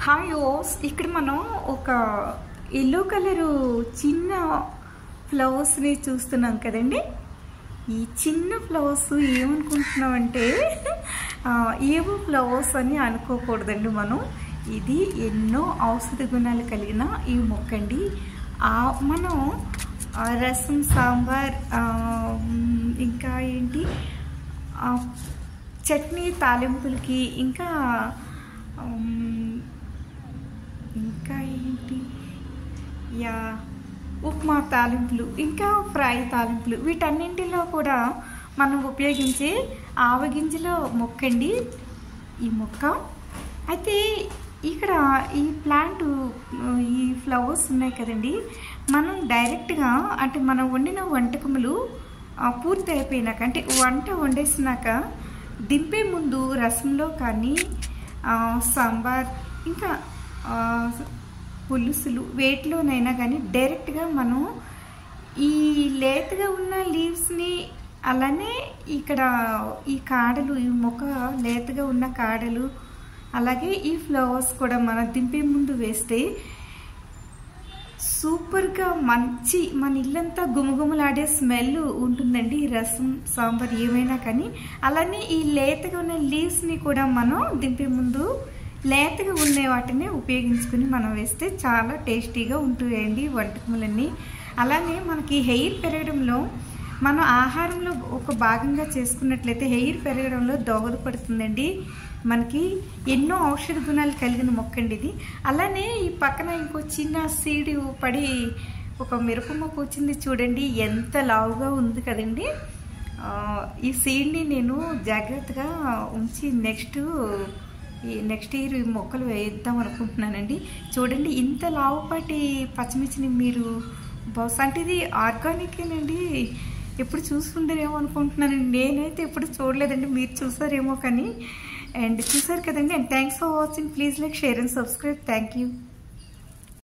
hi ఓస్ ఇక్కడ మనం ఒక ఎల్లో కలరు చిన్న ఫ్లవర్స్ని చూస్తున్నాం కదండి ఈ చిన్న ఫ్లవర్స్ ఏమనుకుంటున్నాం అంటే ఆ, ఏవో ఫ్లవర్స్ అని అనుకోకూడదండి మనం ఇది ఎన్నో ఔషధ గుణాలు కలిగిన ఈ మొక్క అండి ఆ మనం ఆ, రసం సాంబార్ ఆ, మ్, ఇంకా ఏంటి ఆ, చట్నీ తాలింపులకి ఇంకా ఉమ్, ఇంకా ఏంటి యా ఉప్మా తాలింపులు ఇంకా ఫ్రై తాలింపులు వీటన్నింటిలో కూడా మనం ఉపయోగించే ఆవగింజల మొక్క అండి ఈ మొక్క అయితే ఇక్కడ ఈ ప్లాంట్ ఈ ఫ్లవర్స్ ఉన్నాయి కదండి మనం డైరెక్ట్గా అంటే మనం వండిన వంటకములు ఆ, పూర్తి అయిపోయినాక అంటే వంట వండేసినాక దింపే ముందు రసంలో కానీ ఆ, సాంబార్ ఇంకా ఆ, పులుసులు వేటిలోనైనా కానీ డైరెక్ట్గా మనం ఈ లేతగా ఉన్న లీవ్స్ని అలానే ఇక్కడ ఈ కాడలు ఈ మొక్క లేతగా ఉన్న కాడలు అలాగే ఈ ఫ్లవర్స్ కూడా మనం దింపే ముందు వేస్తే సూపర్గా మంచి మన ఇల్లంతా గుమగుమలాడే స్మెల్ ఉంటుందండి ఈ రసం సాంబార్ ఏమైనా కానీ అలానే ఈ లేతగా ఉన్న లీవ్స్ని కూడా మనం దింపే ముందు లేతగా ఉన్న వాటిని ఉపయోగించుకుని మనం వేస్తే చాలా టేస్టీగా ఉంటాయండి వంటకములన్నీ అలానే మనకి హెయిర్ పెరగడంలో మనం ఆహారంలో ఒక భాగంగా చేసుకున్నట్లయితే హెయిర్ పెరగడంలో దోహదపడుతుందండి మనకి ఎన్నో ఔషధ గుణాలు కలిగిన మొక్క అండి ఇది అలానే ఈ పక్కన ఇంకో చిన్న సీడ్ పడి ఒక మిరప మొక్క వచ్చింది చూడండి ఎంత లావుగా ఉంది కదండి ఆ, ఈ సీడ్ని నేను జాగ్రత్తగా ఉంచి నెక్స్ట్ ఈ నెక్స్ట్ ఇయర్ ఈ మొక్కలు వేద్దాం అనుకుంటున్నానండి చూడండి ఇంత లావుపాటి పచ్చిమిర్చిని మీరు బహుశా అంటే ఇది ఆర్గానికేనండి ఎప్పుడు చూసుకుంటారేమో అనుకుంటున్నానండి నేనైతే ఎప్పుడు చూడలేదండి మీరు చూసారేమో కానీ అండ్ చూసారు కదండి and thanks for watching please like share and subscribe thank you